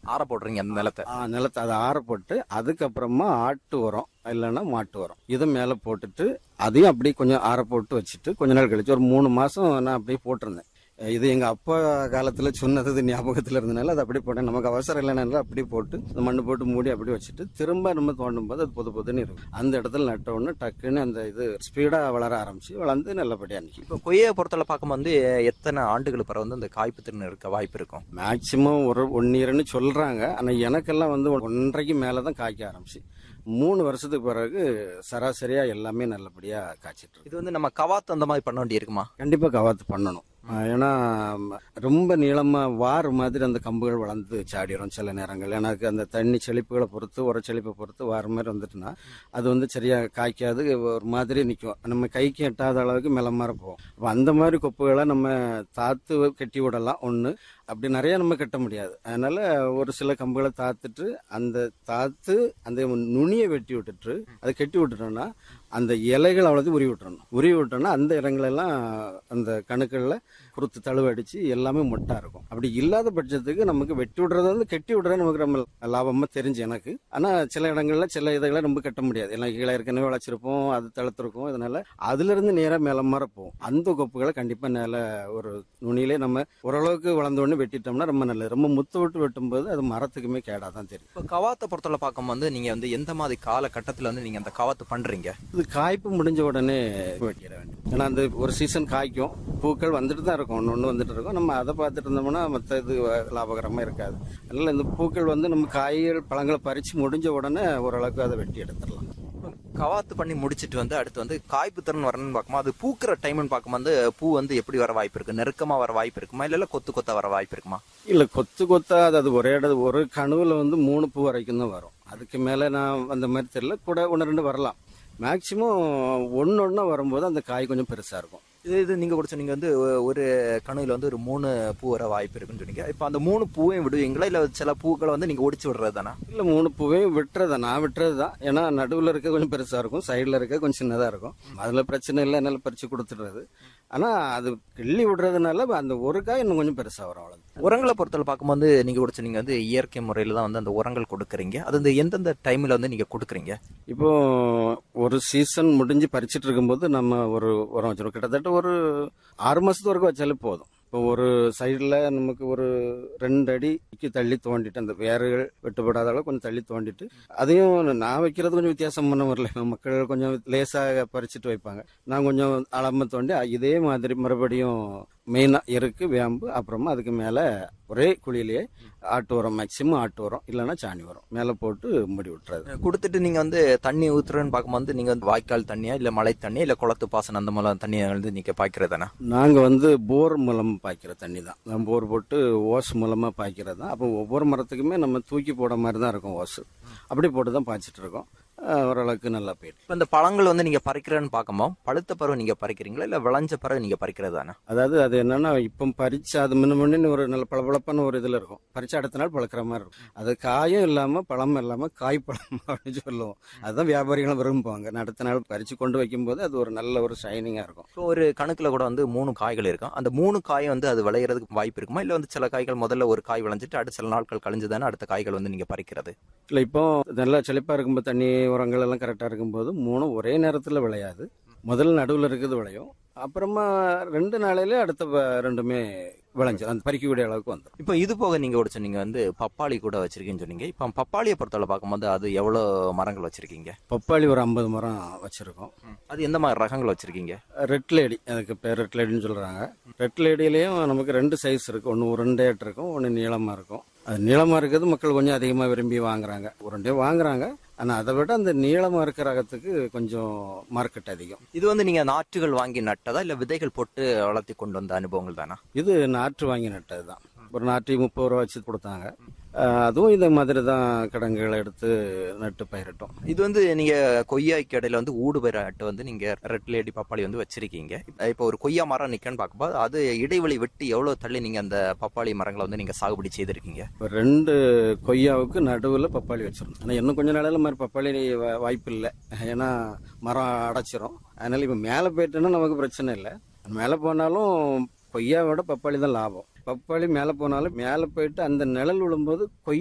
ஆற போடுறீங்க அந்த நிலத்தை ஆ, நிலத்தை அதை ஆற போட்டு அதுக்கப்புறமா ஆட்டு உரம் இல்லைன்னா மாட்டு உரம் இதை மேலே போட்டுட்டு அதையும் அப்படியே கொஞ்சம் ஆற போட்டு வச்சுட்டு கொஞ்ச நாள் கழிச்சு ஒரு மூணு மாசம் நான் அப்படியே போட்டிருந்தேன் இது எங்க அப்பா காலத்துல சொன்னது இது ஞாபகத்துல இருந்தனால அது அப்படியே போட்டேன் நமக்கு அவசரம் இல்லைனால அப்படியே போட்டு இந்த மண்ணு போட்டு மூடி அப்படியே வச்சுட்டு திரும்ப நம்ம தோண்டும் போது அது பொது பொதுன்னு இருக்கும் அந்த இடத்துல நட்ட உடனே டக்குன்னு அந்த இது ஸ்பீடா வளர ஆரம்பிச்சு வளர்ந்து நல்லபடியா நிற்கும் இப்போ கொய்யை பொறுத்தவரை பார்க்கும் வந்து எத்தனை ஆண்டுகள் பிறகு வந்து அந்த காய்ப்பு திறன் இருக்க வாய்ப்பு இருக்கும் மேக்சிமம் ஒரு ஒன் இயர்னு சொல்றாங்க ஆனா எனக்கெல்லாம் வந்து ஒன்றரைக்கு மேல தான் காய்க்க ஆரம்பிச்சு மூணு வருஷத்துக்கு பிறகு சராசரியா எல்லாமே நல்லபடியா காய்ச்சிட்டு இருக்கு இது வந்து நம்ம கவாத்து அந்த மாதிரி பண்ண வேண்டி இருக்குமா கண்டிப்பா கவாத்து பண்ணணும் அஹ் ஏன்னா ம, ரொம்ப நீளமா வார் மாதிரி அந்த கம்புகள் வளர்ந்து சாடிரும் சில நேரங்கள் எனக்கு அந்த தண்ணி செழிப்புகளை பொறுத்து உரச்செழிப்பை பொறுத்து வார மாதிரி வந்துட்டுனா அது வந்து சரியா காய்க்காது ஒரு மாதிரி நிற்கும் நம்ம கைக்கு எட்டாத அளவுக்கு மிளமாற போகும் அப்ப அந்த மாதிரி கொப்புகளை நம்ம தாத்து கட்டி விடலாம் ஒன்று அப்படி நிறைய நம்ம கட்ட முடியாது அதனால ஒரு சில கம்புகளை தாத்துட்டு அந்த தாத்து அந்த நுனியை வெட்டி விட்டுட்டு அதை கட்டி விட்டுட்டோம்னா அந்த இலைகள் அவ்வளோத்தையும் உருவி விட்டுறணும் உருவி விட்டோம்னா அந்த இடங்களெல்லாம் அந்த கணுக்களில் குருத்து தழுவடிச்சு எல்லாமே மொட்டா இருக்கும் அப்படி இல்லாத பட்சத்துக்கு நமக்கு வெட்டி விடுறது வந்து கட்டி விடுறது நமக்கு ரொம்ப லாபமா தெரிஞ்சு எனக்கு ஆனா சில இடங்கள்ல சில இதுகளை ரொம்ப கட்ட முடியாது ஏன்னா கீழே ஏற்கனவே வளைச்சிருப்போம் அது தளர்த்திருக்கும் இதனால அதுல இருந்து நேரா மேல மாற போகும் அந்த கொப்புகளை கண்டிப்பா மேல ஒரு நுனியிலே நம்ம ஓரளவுக்கு வளர்ந்த உடனே வெட்டிட்டோம்னா ரொம்ப நல்லது ரொம்ப முத்து விட்டு வெட்டும்போது அது மரத்துக்குமே கேடாதான் தெரியும் இப்போ கவாத்தை பொறுத்தவரை பார்க்கும் வந்து நீங்க வந்து எந்த மாதிரி காலகட்டத்தில் வந்து நீங்க அந்த கவாத்து பண்றீங்க இது காய்ப்பு முடிஞ்ச உடனே வெட்டிட வேண்டும் ஏன்னா அந்த ஒரு சீசன் காய்க்கும் பூக்கள் வந்துட்டு தான் இருக்கும் ஒன்று ஒன்று வந்துட்டு இருக்கும் நம்ம அதை பார்த்துட்டு இருந்தோம்னா மற்ற இது லாபகரமாக இருக்காது அதனால இந்த பூக்கள் வந்து நம்ம காய்கள் பழங்களை பறித்து முடிஞ்ச உடனே ஓரளவுக்கு அதை வெட்டி எடுத்துடலாம் கவாத்து பண்ணி முடிச்சிட்டு வந்து அடுத்து வந்து காய்ப்பு திறன் வரணும்னு பார்க்கும்போது அது பூக்கிற டைம்னு பார்க்கும்போது பூ வந்து எப்படி வர வாய்ப்பு இருக்கு நெருக்கமா வர வாய்ப்பு இருக்குமா இல்ல இல்ல கொத்து கொத்தா வர வாய்ப்பு இருக்குமா இல்லை கொத்து கொத்தா அது அது ஒரே இடம் ஒரு கனவுல வந்து மூணு பூ வரைக்கும் தான் வரும் அதுக்கு மேலே நான் அந்த மாதிரி தெரியல கூட ஒன்று ரெண்டு வரலாம் மேக்சிமம் ஒன்று ஒன்றா வரும்போது அந்த காய் கொஞ்சம் பெருசாக இருக்கும் இது இது நீங்க கூட சொன்னீங்க வந்து ஒ- ஒரு கணுவில் வந்து ஒரு மூணு பூ வர வாய்ப்பு இருக்குன்னு சொன்னீங்க இப்போ அந்த மூணு பூவையும் விடுவீங்களா இல்ல சில பூக்களை வந்து நீங்க ஒடிச்சு விடுறது தானே இல்லை மூணு பூவையும் விட்டுறதா நான் விட்டுறது தான் ஏன்னா நடுவில் இருக்க கொஞ்சம் பெருசாக இருக்கும் சைடில் இருக்க கொஞ்சம் சின்னதாக இருக்கும் அதில் பிரச்சனை இல்லை என்னால் பறித்து கொடுத்துடுறது ஆனால் அது கிள்ளி விடுறதுனால அந்த ஒரு காய் இன்னும் கொஞ்சம் பெருசாக வரும் அவ்வளோ உரங்களை பொறுத்தவரை பார்க்கும்போது நீங்க கூட சொன்னீங்க வந்து இயற்கை முறையில தான் வந்து அந்த உரங்கள் கொடுக்குறீங்க அது இந்த எந்தெந்த டைம்ல வந்து நீங்க கொடுக்குறீங்க இப்போ ஒரு சீசன் முடிஞ்சு பறிச்சிட்டு இருக்கும்போது நம்ம ஒரு உரம் வச்சிருக்கோம் கிட்டத்தட்ட ஒரு ஆறு மாசத்து வரைக்கும் வச்சாலே போதும் இப்போ ஒரு சைடில் நமக்கு ஒரு ரெண்டு அடிக்கு தள்ளி தோண்டிட்டு அந்த வேர்கள் வெட்டுப்படாத அளவு கொஞ்சம் தள்ளி தோண்டிட்டு அதையும் நான் வைக்கிறது கொஞ்சம் வித்தியாசம் பண்ண வரல மக்கள் கொஞ்சம் லேசாக பறிச்சுட்டு வைப்பாங்க நான் கொஞ்சம் அளம்ப தோண்டி இதே மாதிரி மறுபடியும் மெயினாக எருக்கு வேம்பு அப்புறமா அதுக்கு மேலே ஒரே குழியிலேயே ஆட்டு உரம் மேக்சிமம் ஆட்டு உரம் இல்லைன்னா சாணி உரம் மேலே போட்டு மூடி விட்டுறது கொடுத்துட்டு நீங்க வந்து தண்ணி ஊத்துறேன்னு பார்க்கும்போது நீங்க வந்து வாய்க்கால் தண்ணியா இல்ல மழை தண்ணியா இல்ல குளத்து பாசனம் அந்த மாதிரி தண்ணியை வந்து நீங்க பாய்க்கிறதானே நாங்க வந்து போர் மூலமா பாய்க்கிற தண்ணி தான் நம்ம போர் போட்டு ஓஸ் மூலமா பாய்க்கிறது தான் அப்போ ஒவ்வொரு மரத்துக்குமே நம்ம தூக்கி போட மாதிரி தான் இருக்கும் ஓஸ் அப்படி போட்டு தான் பாய்ச்சிட்டு இருக்கோம் அஹ் ஓரளவுக்கு நல்லா போயிட்டு இப்போ இந்த பழங்கள் வந்து நீங்க பறிக்கிறேன்னு பார்க்கும்போது பழுத்த பருவம் நீங்க பறிக்கிறீங்களா இல்ல விளைஞ்ச பருவம் நீங்க பறிக்கிறது தானே அதாவது அது என்னன்னா இப்போ பறிச்சு அது முன்ன முன்னு ஒரு நல்ல பளபளப்பான ஒரு இதுல இருக்கும் பறிச்சு அடுத்த நாள் பழுக்கிற மாதிரி இருக்கும் அது காயும் இல்லாம பழமும் இல்லாம காய் பழம் அப்படின்னு சொல்லுவோம் அதுதான் வியாபாரிகளும் விரும்புவாங்க நான் அடுத்த நாள் பறிச்சு கொண்டு வைக்கும்போது அது ஒரு நல்ல ஒரு ஷைனிங்கா இருக்கும் இப்போ ஒரு கணக்குல கூட வந்து மூணு காய்கள் இருக்கும் அந்த மூணு காயும் வந்து அது விளையிறதுக்கு வாய்ப்பு இருக்குமா இல்ல வந்து சில காய்கள் முதல்ல ஒரு காய் விளைஞ்சிட்டு அடுத்த சில நாட்கள் கழிஞ்சு தானே அடுத்த காய்கள் வந்து நீங்க பறிக்கிறது இல்லை இப்போ நல்லா செழிப்பா இருக்கும்போது தண்ணி உரங்கள் எல்லாம் கரெக்டா இருக்கும்போது மூணும் ஒரே நேரத்துல விளையாது முதல்ல நடுவில் இருக்கிறது விளையும் அப்புறமா ரெண்டு நாளையில அடுத்த வ- ரெண்டுமே விளைஞ்சு அந்த பறிக்கக்கூடிய அளவுக்கு வந்துடும் இப்போ இது போக நீங்க ஒரு சொன்னீங்க வந்து பப்பாளி கூட வச்சிருக்கீங்கன்னு சொன்னீங்க இப்போ பப்பாளியை பொறுத்தவரை பார்க்கும்போது அது எவ்வளவு மரங்கள் வச்சிருக்கீங்க பப்பாளி ஒரு ஐம்பது மரம் வச்சிருக்கோம் அது எந்த மாதிரி ரகங்கள் வச்சிருக்கீங்க ரெட் லேடி அதுக்கு பேர் ரெட் லேடின்னு சொல்றாங்க ரெட் லேடியிலையும் நமக்கு ரெண்டு சைஸ் இருக்கு ஒன்று உருண்டையாட்டு இருக்கும் ஒன்று நீளமா இருக்கும் அது நீளமா இருக்கிறது மக்கள் கொஞ்சம் அதிகமாக விரும்பி வாங்குறாங்க உருண்டையே வாங்குறாங்க ஆனால் அதை விட அந்த நீளமா இருக்கிற ரகத்துக்கு கொஞ்சம் மார்க்கெட் அதிகம் இது வந்து நீங்க நாற்றுகள் வாங்கி நட்டதா இல்ல விதைகள் போட்டு வளர்த்தி கொண்டு வந்த அனுபவங்கள் தானா இது நாற்று வாங்கி நட்டது தான் ஒரு நாற்று முப்பது ரூபா வச்சு கொடுத்தாங்க அஹ் அதுவும் இந்த மாதிரி தான் கிடங்குகளை எடுத்து நட்டு பயிரிட்டோம் இது வந்து நீங்க கொய்யாய்க்கு இடையில வந்து ஊடு பயிராட்டு வந்து நீங்க ரெட் லேடி பப்பாளி வந்து வச்சிருக்கீங்க இப்போ ஒரு கொய்யா மரம் நிக்கன்னு பார்க்கும்போது அது இடைவெளி வெட்டி எவ்வளவு தள்ளி நீங்க அந்த பப்பாளி மரங்களை வந்து நீங்க சாகுபடி செய்திருக்கீங்க இப்போ ரெண்டு கொய்யாவுக்கு நடுவில் பப்பாளி வச்சிருந்தோம் ஆனால் இன்னும் கொஞ்ச நாளையில மாதிரி பப்பாளி வா- வாய்ப்பு இல்லை ஏன்னா மரம் அடைச்சிரும் அதனால இப்போ மேலே போயிட்டோன்னா நமக்கு பிரச்சனை இல்லை மேலே போனாலும் கொய்யாவோட பப்பாளி தான் லாபம் பப்பாளி மேலே போனாலும் மேலே போயிட்டு அந்த நிழல் விழும்போது கொய்யா